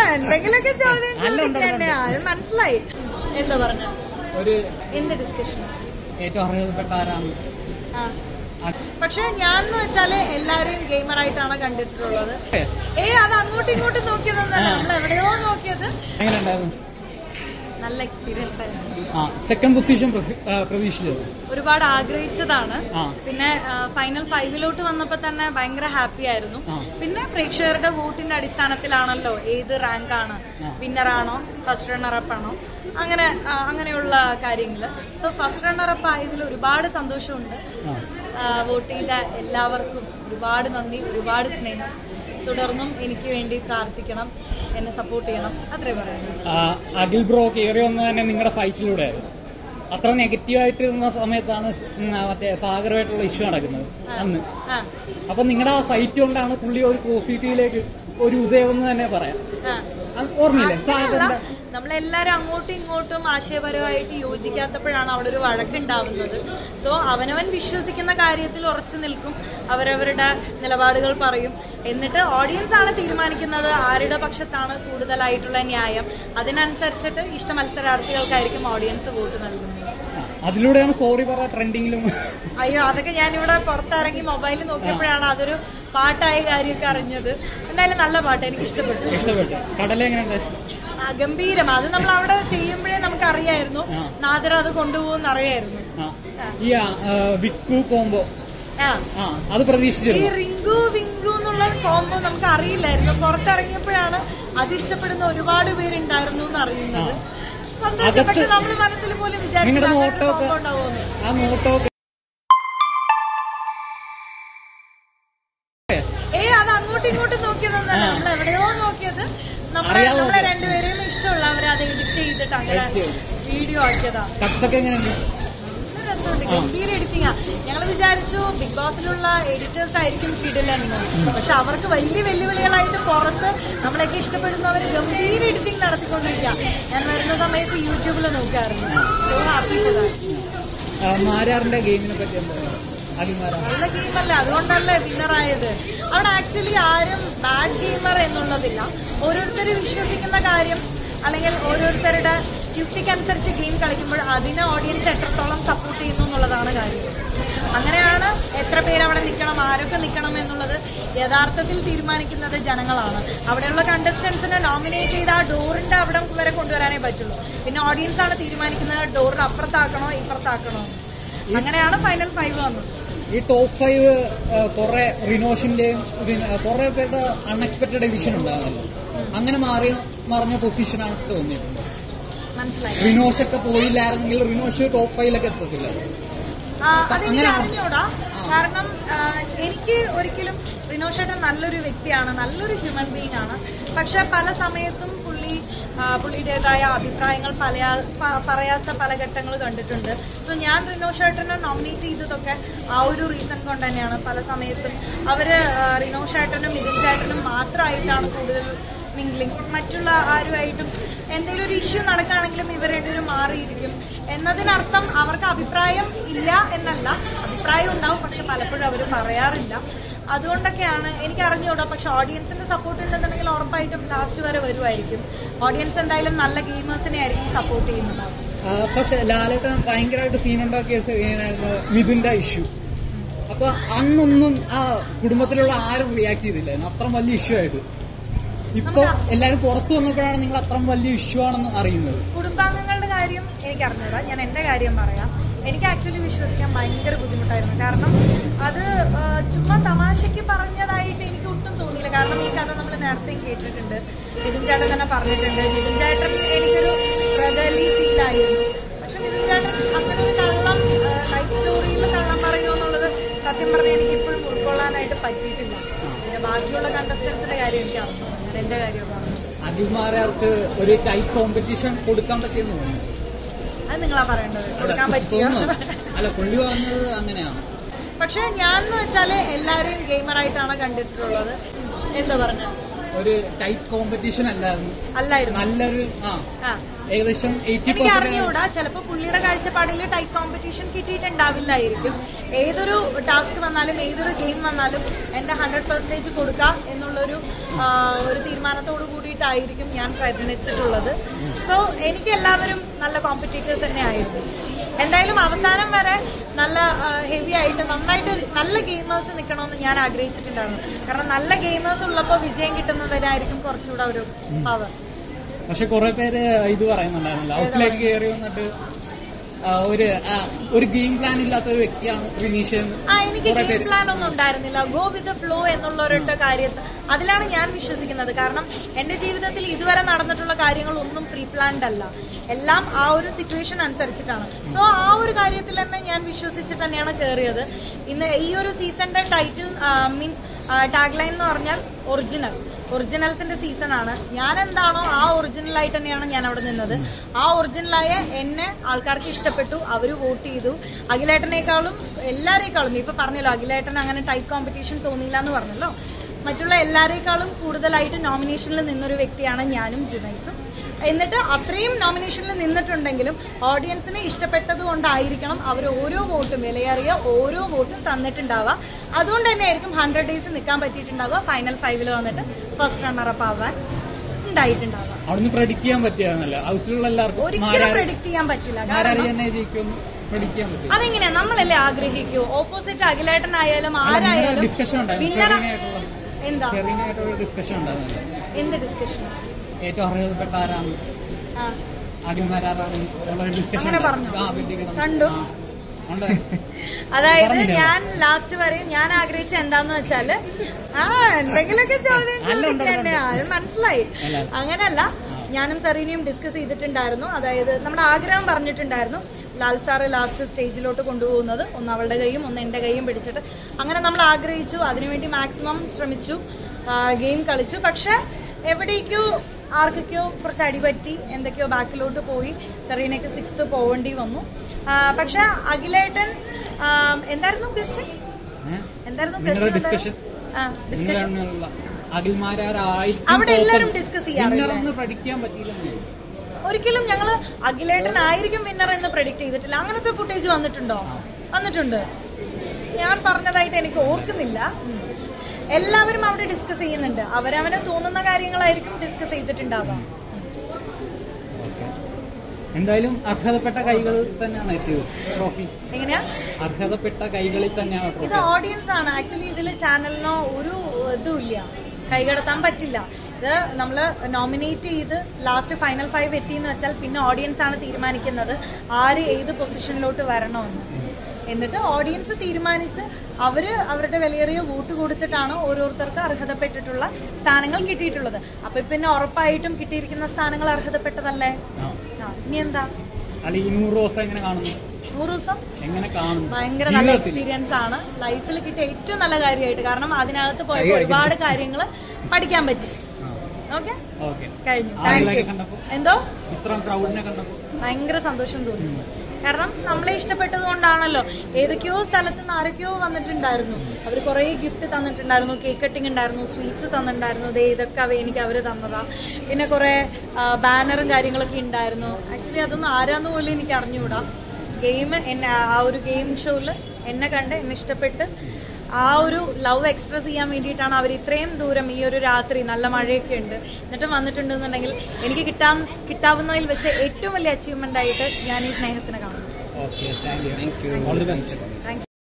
എന്തെങ്കിലുമൊക്കെ ചോദ്യം അല്ല, ഉണ്ട്, ചോദിക്കണ്ടേ ഉണ്ട്. അത് മനസ്സിലായി എന്താ പറഞ്ഞ ഒരു എന്ത് ഡിസ്കഷൻ ഏറ്റവും അർഹതപ്പെട്ട ആരാണ് ആ, പക്ഷെ ഞാൻ എന്ന് വെച്ചാല് എല്ലാരെയും ഗെയിമർ ആയിട്ടാണ് കണ്ടിട്ടുള്ളത് ഏ, ഏ അത് അങ്ങോട്ടും ഇങ്ങോട്ടും നോക്കിയതൊന്നല്ല ആ. നമ്മൾ എവിടെയോ നോക്കിയത് എങ്ങനെയുണ്ടായിരുന്നു നല്ല എക്സ്പീരിയൻസ് ആയിരുന്നു ആ സെക്കൻഡ് പൊസിഷൻ പ്രതീക്ഷിച്ചത് ഒരുപാട് ആഗ്രഹിച്ചതാണ് ആ. പിന്നെ ഫൈനൽ ഫൈവിലോട്ട് വന്നപ്പോ തന്നെ ഭയങ്കര ഹാപ്പി ആയിരുന്നു ആ. പിന്നെ പ്രേക്ഷകരുടെ വോട്ടിന്റെ അടിസ്ഥാനത്തിലാണല്ലോ ഏത് റാങ്ക് ആണ് ആ. വിന്നർ ആണോ ഫസ്റ്റ് റണ്ണർ അപ്പ് ആണോ അങ്ങനെ ആ, അങ്ങനെയുള്ള കാര്യങ്ങള് സോ ഫസ്റ്റ് റണ്ണർ അപ്പ് ആയതിൽ ഒരുപാട് സന്തോഷമുണ്ട് ആ. ആ, വോട്ട് ചെയ്ത എല്ലാവർക്കും ഒരുപാട് നന്ദി ഒരുപാട് സ്നേഹം തുടർന്നും എനിക്ക് വേണ്ടി പ്രാർത്ഥിക്കണം എന്നെ സപ്പോർട്ട് ചെയ്യണം അത്രേ പറയുന്നു ആ, അഖിൽ ബ്രോ കയറി വന്നത് തന്നെ നിങ്ങളുടെ ഫൈറ്റിലൂടെ അത്ര നെഗറ്റീവായിട്ട് ഇരുന്ന സമയത്താണ് സ് ഉം, ആ, മറ്റേ സാഗരമായിട്ടുള്ള ഇഷ്യൂ നടക്കുന്നത് അന്ന് ആ അപ്പൊ നിങ്ങളുടെ ആ ഫൈറ്റ് കൊണ്ടാണ് പുള്ളി ഒരു പോസിറ്റീവിലേക്ക് ഒരു ഉദയം എന്ന് തന്നെ പറയാം ആ അത് ഓർമ്മയില്ലേ അങ്ങനെയല്ല സാഗറിന്റെ നമ്മളെല്ലാരും അങ്ങോട്ടും ഇങ്ങോട്ടും ആശയപരമായിട്ട് യോജിക്കാത്തപ്പോഴാണ് അവിടെ ഒരു വഴക്കുണ്ടാവുന്നത് സോ അവനവൻ വിശ്വസിക്കുന്ന കാര്യത്തിൽ ഉറച്ചു നിൽക്കും അവരവരുടെ നിലപാടുകൾ പറയും എന്നിട്ട് ഓഡിയൻസ് ആണ് തീരുമാനിക്കുന്നത് ആരുടെ പക്ഷത്താണ് കൂടുതലായിട്ടുള്ള ന്യായം അതിനനുസരിച്ചിട്ട് ഇഷ്ട മത്സരാർത്ഥികൾക്കായിരിക്കും ഓഡിയൻസ് വോട്ട് നൽകുന്നത് ആ, അതിലൂടെയാണ് സോറി പറ ട്രെൻഡിങ്ങിലും അയ്യോ അതൊക്കെ ഞാനിവിടെ പുറത്തിറങ്ങി മൊബൈലിൽ നോക്കിയപ്പോഴാണ് അതൊരു പാട്ടായ കാര്യമൊക്കെ അറിഞ്ഞത് എന്തായാലും നല്ല പാട്ട് എനിക്ക് ഇഷ്ടപ്പെട്ടു ഇഷ്ടപ്പെട്ടു കടല എങ്ങനെയുണ്ട് ആ, ഗംഭീരം അത് നമ്മൾ അവിടെ ചെയ്യുമ്പോഴേ നമുക്ക് അറിയായിരുന്നു ആ. നാദർ അത് കൊണ്ടുപോകുന്ന അറിയായിരുന്നു ആ, ഈ ആ, ആ, വിക്കു കോംബോ ആ ആ അത് ഈ പ്രതീക്ഷിച്ചിരുന്നു റിങ്കു വിങ്കു എന്നുള്ള കോംബോ നമുക്ക് അറിയില്ലായിരുന്നു പുറത്തിറങ്ങിയപ്പോഴാണ് അത് ഇഷ്ടപ്പെടുന്ന ഒരുപാട് പേരുണ്ടായിരുന്നു എന്ന് അറിയുന്നത് സന്തോഷം അകത്ത് പക്ഷെ നമ്മൾ മനസ്സിൽ പോലും വിചാരിച്ചില്ല നിങ്ങളുടെ അങ്ങനെ ഒരു നോട്ടമൊക്കെ- combo ഉണ്ടാവുമെന്ന് ആ നോട്ടോ ഏ അത് അങ്ങോട്ടും ഇങ്ങോട്ടും നോക്കിയതൊന്നല്ല ആ. നമ്മൾ എവിടെയോ നോക്കിയത് നമ്മളെ അറിയാതെ നമ്മളെ നോക്കിയത്. രണ്ടുപേരെയും ഇഷ്ടമുള്ളവരെ അത് എഡിറ്റ് ചെയ്തിട്ട് അങ്ങനെ Edit ചെയ്തു. വീഡിയോ ആക്കിയതാ കട്ട്സ് ഒക്കെ എങ്ങനെയുണ്ട് നല്ല രസമുണ്ട് ഗംഭീര എഡിറ്റിംഗാ ഞങ്ങൾ വിചാരിച്ചു ബിഗ് ബോസിലുള്ള എഡിറ്റേഴ്സ് ആയിരിക്കും കിടിലെന്ന് പക്ഷെ അവർക്ക് വലിയ വെല്ലുവിളികളായിട്ട് പുറത്ത് നമ്മളെയൊക്കെ ഇഷ്ടപ്പെടുന്നവർ ഗംഭീര എഡിറ്റിംഗ് നടത്തിക്കൊണ്ടിരിക്കുക ഞാൻ വരുന്ന സമയത്ത് യൂട്യൂബിൽ നോക്കാറുണ്ട് So happy for that. ആ, മാരാറിന്റെ ഗെയിമിനെ പറ്റി എന്താ അലിമാരാ നല്ല ഗെയിമല്ല അതുകൊണ്ടല്ലേ വിന്നറായത് അവിടെ ആക്ച്വലി ആരും ബാഡ് ഗെയിമർ എന്നുള്ളതില്ല ഓരോരുത്തർ വിശ്വസിക്കുന്ന കാര്യം അല്ലെങ്കിൽ ഓരോരുത്തരുടെ യുക്തിക്കനുസരിച്ച് ഗെയിം കളിക്കുമ്പോൾ അതിനെ ഓഡിയൻസ് എത്രത്തോളം സപ്പോർട്ട് ചെയ്യുന്നു എന്നുള്ളതാണ് കാര്യം അങ്ങനെയാണ് എത്ര പേര് അവിടെ നിൽക്കണം ആരൊക്കെ നിൽക്കണം എന്നുള്ളത് യഥാർത്ഥത്തിൽ തീരുമാനിക്കുന്നത് ജനങ്ങളാണ് അവിടെയുള്ള കണ്ടസ്റ്റൻസിനെ നോമിനേറ്റ് ചെയ്ത് ആ ഡോറിന്റെ അവിടെ വരെ കൊണ്ടുവരാനേ പറ്റുള്ളൂ പിന്നെ ഓഡിയൻസ് ആണ് തീരുമാനിക്കുന്നത് ഡോറിന് അപ്പുറത്താക്കണോ ഇപ്പുറത്താക്കണോ എന്ന്. അങ്ങനെയാണ് ഫൈനൽ ഫൈവ് വന്നത് ഈ ടോപ്പ് ഫൈവ് കുറെ റിനോഷിന്റെയും കുറെ പേരുടെ അൺഎക്സ്പെക്ടഡ് ഡിവിഷൻ ഉണ്ടാകുമല്ലോ അങ്ങനെ മാറി മറിഞ്ഞ പൊസിഷനാണ് തോന്നിയിട്ടുണ്ട് മനസ്സിലായി റിനോഷ് ഒക്കെ പോയില്ലായിരുന്നെങ്കിൽ റിനോഷ് ടോപ്പ് ഫൈവിലൊക്കെ എത്തത്തില്ല ആ, അതെനിക്ക് അങ്ങനെ- അറിഞ്ഞൂടാ കാരണം ആ, എനിക്ക് ഒരിക്കലും റിനോഷേട്ടൻ നല്ലൊരു വ്യക്തിയാണ് നല്ലൊരു ഹ്യൂമൻ ബീങ് ആണ് പക്ഷെ പല സമയത്തും പുള്ളി ആ, പുള്ളിയുടേതായ അഭിപ്രായങ്ങൾ പല പ- പറയാത്ത പല ഘട്ടങ്ങൾ കണ്ടിട്ടുണ്ട് സോ ഞാൻ റിനോഷേട്ടനെ നോമിനേറ്റ് ചെയ്തതൊക്കെ ആ ഒരു റീസൺ കൊണ്ട് തന്നെയാണ് പല സമയത്തും അവര് ആ, റിനോഷേട്ടനും മിഥുൻ ചേട്ടനും മാത്രമായിട്ടാണ് കൂടുതൽ മിംഗ്ലിംഗ് മറ്റുള്ള ആരുമായിട്ടും എന്തെങ്കിലും ഒരു ഇഷ്യൂ നടക്കുകയാണെങ്കിലും ഇവർ രണ്ടുപേരും മാറിയിരിക്കും എന്നതിനർത്ഥം അവർക്ക് അഭിപ്രായം ഇല്ല എന്നല്ല അഭിപ്രായം ഉണ്ടാവും പക്ഷെ പലപ്പോഴും അവർ പറയാറില്ല അതുകൊണ്ടൊക്കെയാണ് എനിക്ക് അറിഞ്ഞുകൂടാ പക്ഷെ ഓഡിയൻസിന്റെ സപ്പോർട്ട് ഉണ്ടെന്നുണ്ടെങ്കിൽ ഉറപ്പായിട്ടും ലാസ്റ്റ് വരെ വരുമായിരിക്കും ഓഡിയൻസ് എന്തായാലും നല്ല ഗെയിമേഴ്സിനെ ആയിരിക്കും സപ്പോർട്ട് ചെയ്യുന്നത് ആ, പക്ഷെ ലാലേട്ടൻ ഭയങ്കരമായിട്ട് സീൻ ഉണ്ടാക്കിയ സീനായിരുന്നു മിഥുന്റെ ഇഷ്യൂ അപ്പൊ അന്നൊന്നും ആ കുടുംബത്തിലുള്ള ആരും റിയാക്ട് ചെയ്തില്ലായിരുന്നു അത്ര വലിയ ഇഷ്യൂ ആയിട്ട് ഇപ്പൊ എല്ലാരും പുറത്തു വന്നപ്പോഴാണ് നിങ്ങൾ അത്ര വലിയ ഇഷ്യൂ ആണെന്ന് അറിയുന്നത് കുടുംബാംഗങ്ങളുടെ കാര്യം എനിക്ക് അറിഞ്ഞൂടാ ഞാൻ എന്റെ കാര്യം പറയാം എനിക്ക് ആക്ച്വലി വിശ്വസിക്കാൻ ഭയങ്കര ബുദ്ധിമുട്ടായിരുന്നു കാരണം അത് ആ, ചുമ്മാ തമാശയ്ക്ക് പറഞ്ഞതായിട്ട് എനിക്ക് ഒട്ടും തോന്നിയില്ല കാരണം ഈ കഥ നമ്മൾ നേരത്തെയും കേട്ടിട്ടുണ്ട് മിഥുൻ ചേട്ടൻ തന്നെ പറഞ്ഞിട്ടുണ്ട് മിഥുൻ ചേട്ടൻ എനിക്കൊരു ബ്രദർലി ഫീൽ ആയിരുന്നു പക്ഷെ മിഥുൻ ചേട്ടൻ അങ്ങനെ ഒരു കള്ളം ലൈഫ് സ്റ്റോറിയിൽ കള്ളം പറയുമോ എന്നുള്ളത് സത്യം പറഞ്ഞാൽ എനിക്ക് ഇപ്പോഴും ഉൾക്കൊള്ളാനായിട്ട് പറ്റിയിട്ടില്ല പിന്നെ ബാക്കിയുള്ള കണ്ടസ്റ്റൻസിന്റെ കാര്യം എനിക്ക് അറിഞ്ഞു ഞാൻ എന്റെ കാര്യം പറഞ്ഞു അഖിൽമാരാർക്ക് ഒരു ടൈപ്പ് കോമ്പറ്റീഷൻ കൊടുക്കാൻ പറ്റിയെന്ന് തോന്നുന്നു അത് നിങ്ങളാ പറയേണ്ടത് കൊടുക്കാൻ പറ്റിയോ തോന്നുന്നു. അല്ല പുള്ളി പറഞ്ഞത് അങ്ങനെയാണ് പക്ഷെ ഞാൻ എന്ന് വെച്ചാല് എല്ലാരെയും ഗെയിമർ ആയിട്ടാണ് കണ്ടിട്ടുള്ളത് എന്താ പറഞ്ഞ ഒരു ടൈപ്പ് കോമ്പറ്റീഷൻ അല്ലായിരുന്നു അല്ലായിരുന്നു നല്ലൊരു ആ ആ ഏകദേശം എയ്റ്റി എനിക്ക് പെർസെന്റ് അറിഞ്ഞുകൂടാ ചിലപ്പോ പുള്ളിയുടെ കാഴ്ചപ്പാടിൽ ടൈപ്പ് കോമ്പറ്റീഷൻ കിട്ടിയിട്ടുണ്ടാവില്ലായിരിക്കും ഏതൊരു ടാസ്ക് വന്നാലും ഏതൊരു ഗെയിം വന്നാലും എന്റെ ഹൺഡ്രഡ് പെർസെന്റേജ് കൊടുക്കാം എന്നുള്ളൊരു ആ, ഒരു തീരുമാനത്തോട് കൂടിയിട്ടാണ് ആയിട്ടായിരിക്കും ഞാൻ പ്രയത്നിച്ചിട്ടുള്ളത് സോ എനിക്ക് എല്ലാവരും നല്ല കോമ്പറ്റീറ്റേഴ്സ് തന്നെ ആയിരുന്നു എന്തായാലും അവസാനം വരെ നല്ല ഹെവി ആയിട്ട് നന്നായിട്ട് നല്ല ഗെയിമേഴ്സ് നിൽക്കണമെന്ന് ഞാൻ ആഗ്രഹിച്ചിട്ടുണ്ടായിരുന്നു കാരണം നല്ല ഗെയിമേഴ്സ് ഉള്ളപ്പോൾ വിജയം കിട്ടുന്നവരായിരിക്കും കുറച്ചുകൂടെ ഒരു പവർ പക്ഷെ കുറെ പേര് ഇത് പറയുന്നുണ്ടായിരുന്നല്ലോ ഹൗസിലേക്ക് കയറി വന്നിട്ട് ആ, ഒരു ആ, ഒരു ഗെയിം പ്ലാൻ ഇല്ലാത്ത ഒരു വ്യക്തിയാണ് വിനീഷ് എന്ന് ആ എനിക്ക് ഗെയിം പ്ലാൻ ഒന്നും ഉണ്ടായിരുന്നില്ല ഗോ വിത്ത് ഫ്ലോ എന്നുള്ള ഒരൊറ്റ കാര്യത്തിൽ അതിലാണ് ഞാൻ വിശ്വസിക്കുന്നത് കാരണം എന്റെ ജീവിതത്തിൽ ഇതുവരെ നടന്നിട്ടുള്ള കാര്യങ്ങളൊന്നും പ്രീ പ്ലാൻഡ് അല്ല എല്ലാം ആ ഒരു സിറ്റുവേഷൻ അനുസരിച്ചിട്ടാണ് സോ ആ ഒരു കാര്യത്തിൽ തന്നെ ഞാൻ വിശ്വസിച്ചിട്ട് തന്നെയാണ് കയറിയത് ഇന്ന് ഈ ഒരു സീസണിന്റെ ടൈറ്റിൽ മീൻസ് ടാഗ് ലൈൻ എന്ന് പറഞ്ഞാൽ ഒറിജിനൽ ഒറിജിനൽസിന്റെ സീസൺ ആണ് ഞാൻ എന്താണോ ആ ഒറിജിനൽ ആയിട്ട് തന്നെയാണ് ഞാൻ അവിടെ നിന്നത് ആ ഒറിജിനലായ എന്നെ ആൾക്കാർക്ക് ഇഷ്ടപ്പെട്ടു അവര് വോട്ട് ചെയ്തു അഖിലേട്ടനേക്കാളും എല്ലാരേക്കാളും ഇപ്പൊ പറഞ്ഞല്ലോ അഖിലേട്ടൻ അങ്ങനെ ടൈപ്പ് കോമ്പറ്റീഷൻ തോന്നിയില്ല എന്ന് പറഞ്ഞല്ലോ മറ്റുള്ള എല്ലാരേക്കാളും കൂടുതലായിട്ട് നോമിനേഷനിൽ നിന്നൊരു വ്യക്തിയാണ് ഞാനും ജുനൈസും എന്നിട്ട് അത്രയും നോമിനേഷനിൽ നിന്നിട്ടുണ്ടെങ്കിലും ഓഡിയൻസിനെ ഇഷ്ടപ്പെട്ടത് കൊണ്ടായിരിക്കണം അവർ ഓരോ വോട്ടും വിലയേറിയ ഓരോ വോട്ടും തന്നിട്ടുണ്ടാവുക അതുകൊണ്ട് തന്നെ ആയിരിക്കും ഹൺഡ്രഡ് ഡേയ്സ് നിൽക്കാൻ പറ്റിയിട്ടുണ്ടാവുക ഫൈനൽ ഫൈവിൽ വന്നിട്ട് ഫസ്റ്റ് റണ്ണറപ്പ് ആവാൻ ഉണ്ടായിട്ടുണ്ടാവുക അവിടുന്ന് പ്രഡിക്റ്റ് ചെയ്യാൻ പറ്റിയായിരുന്നല്ലോ ഹൗസിലുള്ള എല്ലാവർക്കും ഒരിക്കലും പ്രെഡിക്റ്റ് ചെയ്യാൻ പറ്റില്ല ആരാരി കാരണം തന്നെ ജയിക്കും പ്രഡിക്റ്റ് ചെയ്യാൻ പറ്റും അതെങ്ങനെയാ നമ്മളല്ലേ ആഗ്രഹിക്കൂ ഓപ്പോസിറ്റ് അഖിലേട്ടനായാലും ആരായാലും ഡിസ്കഷൻ ഉണ്ടായിരുന്നു വിന്നർ ഷെറീനായിട്ടുള്ള എന്താ ഷെറീനായിട്ടുള്ള ഡിസ്കഷൻ ഉണ്ടായിരുന്നു എന്ത് ഡിസ്കഷൻ ഏറ്റവും അർഹതപ്പെട്ട ആരാണ് ആ അടിമാരാറാണ് ഉള്ള ഡിസ്കഷൻ അങ്ങനെ പറഞ്ഞോ? ആ വ്യക്തിഗതം. കണ്ടു. ആ. ഉണ്ട്. അതായത് പറഞ്ഞില്ലേ? ഞാൻ ലാസ്റ്റ് വരെ ഞാൻ ആഗ്രഹിച്ച എന്താന്ന് വെച്ചാല് ആ എന്തെങ്കിലുമൊക്കെ ചോദ്യം അല്ല, ഉണ്ട്, ചോദിക്കണ്ടേ അത് മനസ്സിലായി അല്ല. അങ്ങനല്ല ഞാനും സെറീനയും ഡിസ്കസ് ചെയ്തിട്ടുണ്ടായിരുന്നു അതായത് നമ്മുടെ ആഗ്രഹം പറഞ്ഞിട്ടുണ്ടായിരുന്നു ലാൽ സാറ് ലാസ്റ്റ് സ്റ്റേജിലോട്ട് കൊണ്ടുപോകുന്നത് ഒന്ന് അവളുടെ കൈയും ഒന്ന് എന്റെ കൈയും പിടിച്ചിട്ട് അങ്ങനെ നമ്മൾ ആഗ്രഹിച്ചു അതിനുവേണ്ടി മാക്സിമം ശ്രമിച്ചു ഗെയിം കളിച്ചു പക്ഷെ എവിടേക്കോ ആർക്കൊക്കെയോ കുറച്ച് അടിപറ്റി എന്തൊക്കെയോ ബാക്കിലോട്ട് പോയി സെറീനയ്ക്ക് സിക്സ്ത് പോവേണ്ടി വന്നു ആ, പക്ഷെ അഖിലേട്ടൻ ആ, എന്തായിരുന്നു ക്വസ്റ്റ്യൻ ഏ? എന്തായിരുന്നു നിങ്ങളുടെ ക്വസ്റ്റ്യൻ ഡിസ്കഷൻ ഡിസ്കഷൻ നിങ്ങളുള്ള അഖിൽമാരായി അവിടെ എല്ലാവരും ഡിസ്കസ് ചെയ്യാറില്ല ഒന്ന് പ്രഡിക്റ്റ് ചെയ്യാൻ പറ്റിയില്ലെന്നേ ഒരിക്കലും ഞങ്ങള് അഖിലേട്ടൻ ആയിരിക്കും വിന്നർ എന്ന് പ്രഡിക്ട് ചെയ്തിട്ടില്ല അങ്ങനത്തെ ഫുട്ടേജ് വന്നിട്ടുണ്ടോ വന്നിട്ടുണ്ട് ഞാൻ പറഞ്ഞതായിട്ട് എനിക്ക് ഓർക്കുന്നില്ല എല്ലാവരും അവിടെ ഡിസ്കസ് ചെയ്യുന്നുണ്ട് അവരവന് തോന്നുന്ന കാര്യങ്ങളായിരിക്കും ഡിസ്കസ് ചെയ്തിട്ടുണ്ടാവാം എന്തായാലും അർഹതപ്പെട്ട കൈകളിൽ തന്നെയാണ് എത്തിയത് ട്രോഫി എങ്ങനെയാ അർഹതപ്പെട്ട കൈകളിൽ തന്നെയാണ് ഇത് ട്രോഫി ഓഡിയൻസ് ആണ് ആക്ച്വലി ഇതിൽ ചാനലിനോ ഒരു ഇതും ഇല്ല കൈകടത്താൻ പറ്റില്ല ഇത് നമ്മൾ നോമിനേറ്റ് ചെയ്ത് ലാസ്റ്റ് ഫൈനൽ ഫൈവ് എത്തിയെന്ന് വെച്ചാൽ പിന്നെ ഓഡിയൻസ് ആണ് തീരുമാനിക്കുന്നത് ആര് ഏത് പൊസിഷനിലോട്ട് വരണമെന്ന് എന്നിട്ട് ഓഡിയൻസ് തീരുമാനിച്ച് അവര് അവരുടെ വിലയേറിയ വോട്ട് കൊടുത്തിട്ടാണ് ഓരോരുത്തർക്ക് അർഹതപ്പെട്ടിട്ടുള്ള സ്ഥാനങ്ങൾ കിട്ടിയിട്ടുള്ളത് അപ്പൊ പിന്നെ ഉറപ്പായിട്ടും കിട്ടിയിരിക്കുന്ന സ്ഥാനങ്ങൾ അർഹതപ്പെട്ടതല്ലേ ആ. ആ, ഇനി എന്താ അല്ല ഈ നൂറ് ദിവസം എങ്ങനെ കാണുന്നു നൂറ് ദിവസം എങ്ങനെ കാണുന്നു ഭയങ്കര നല്ല ജീവിതത്തിൽ എക്സ്പീരിയൻസ് ആണ് ലൈഫിൽ കിട്ടിയ ഏറ്റവും നല്ല കാര്യമായിട്ട് കാരണം അതിനകത്ത് പോയപ്പോൾ ഒരുപാട് കാര്യങ്ങൾ പഠിക്കാൻ പറ്റി ഓക്കെ ഓക്കെ കഴിഞ്ഞു ആളുകളൊക്കെ കണ്ടപ്പോ എന്തോ ഇത്രയും ക്രൗഡിനെ കണ്ടപ്പോ ഭയങ്കര സന്തോഷം തോന്നി കാരണം നമ്മളെ ഇഷ്ടപ്പെട്ടത് കൊണ്ടാണല്ലോ ഏതൊക്കെയോ സ്ഥലത്ത് നിന്ന് ആരൊക്കെയോ വന്നിട്ടുണ്ടായിരുന്നു അവർ കുറേ ഗിഫ്റ്റ് തന്നിട്ടുണ്ടായിരുന്നു കേക്ക് കട്ടിങ് ഉണ്ടായിരുന്നു സ്വീറ്റ്സ് തന്നിട്ടുണ്ടായിരുന്നു ദേ ഇതൊക്കെ അവ എനിക്ക് അവർ തന്നതാ പിന്നെ കുറേ ബാനറും കാര്യങ്ങളൊക്കെ ഉണ്ടായിരുന്നു ആക്ച്വലി അതൊന്നും ആരാന്ന് പോലും എനിക്ക് അറിഞ്ഞുകൂടാ ഗെയിം എന്നെ ആ ഒരു ഗെയിം ഷോയിൽ എന്നെ കണ്ട് എന്നെ ഇഷ്ടപ്പെട്ട് ആ ഒരു ലവ് എക്സ്പ്രസ് ചെയ്യാൻ വേണ്ടിയിട്ടാണ് അവർ ഇത്രയും ദൂരം ഈ ഒരു രാത്രി നല്ല മഴയൊക്കെ ഉണ്ട് എന്നിട്ട് വന്നിട്ടുണ്ടെന്നുണ്ടെങ്കിൽ എനിക്ക് കിട്ടാൻ കിട്ടാവുന്നതിൽ വെച്ച് ഏറ്റവും വലിയ അച്ചീവ്മെന്റ് ആയിട്ട് ഞാൻ ഈ സ്നേഹത്തിനെ കാണുന്നു okay thank you all the best thank